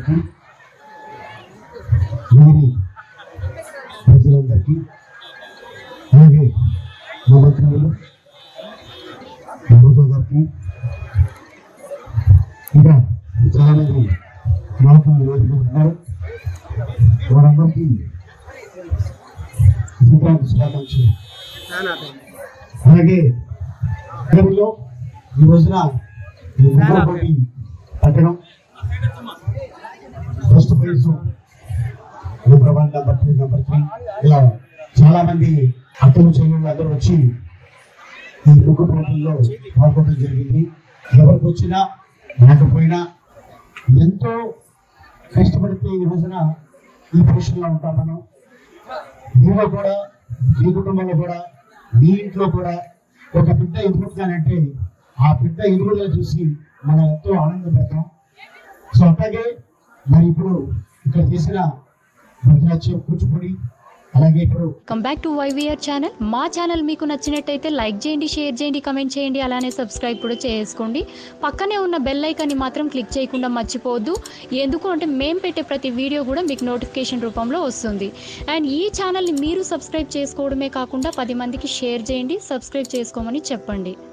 గారికి వీరి ప్రజలందరికీ అలాగే మా మంత్రులు ప్రభుత్వ గారికి ఇంకా చాలా మంది నాయకులు వేదిక మీద ఉన్నారు వారందరికీ సంక్రాంతి శుభాకాంక్షలు అలాగే నగరంలో ఈ రోజున ఈ ముగ్గురు పోటీ పెట్టడం first prize number one number two number three ఇలా చాలా మంది అక్కలు చెల్లెళ్ళు అందరూ వచ్చి ఈ ముగ్గు పోటీల్లో పాల్గొనడం జరిగింది ఎవరికి వచ్చినా రాకపోయినా ఎంతో కష్టపడితే ఈ రోజున ఈ పొజిషన్లో ఉంటాం మనం మీలో కూడా మీ కుటుంబంలో కూడా మీ ఇంట్లో కూడా ఒక బిడ్డ ఎదుగుతానంటే ఆ బిడ్డ ఎదుగుదల చూసి మనం ఎంతో ఆనందపడతాం సో అట్లాగే మరి ఇప్పుడు ఇక్కడ చేసిన భద్రాచలం కూచిపూడి అలాగే ఇప్పుడు come back to YVR channel మా ఛానల్ మీకు నచ్చినట్టయితే లైక్ చేయండి షేర్ చేయండి కమెంట్ చేయండి అలానే సబ్స్క్రైబ్ కూడా చేసుకోండి పక్కనే ఉన్న బెల్ ఐకాన్ని మాత్రం క్లిక్ చేయకుండా మర్చిపోవద్దు ఎందుకు అంటే మేము పెట్టే ప్రతి వీడియో కూడా మీకు నోటిఫికేషన్ రూపంలో వస్తుంది అండ్ ఈ ఛానల్ని మీరు సబ్స్క్రైబ్ చేసుకోవడమే కాకుండా పది మందికి షేర్ చేయండి సబ్స్క్రైబ్ చేసుకోమని చెప్పండి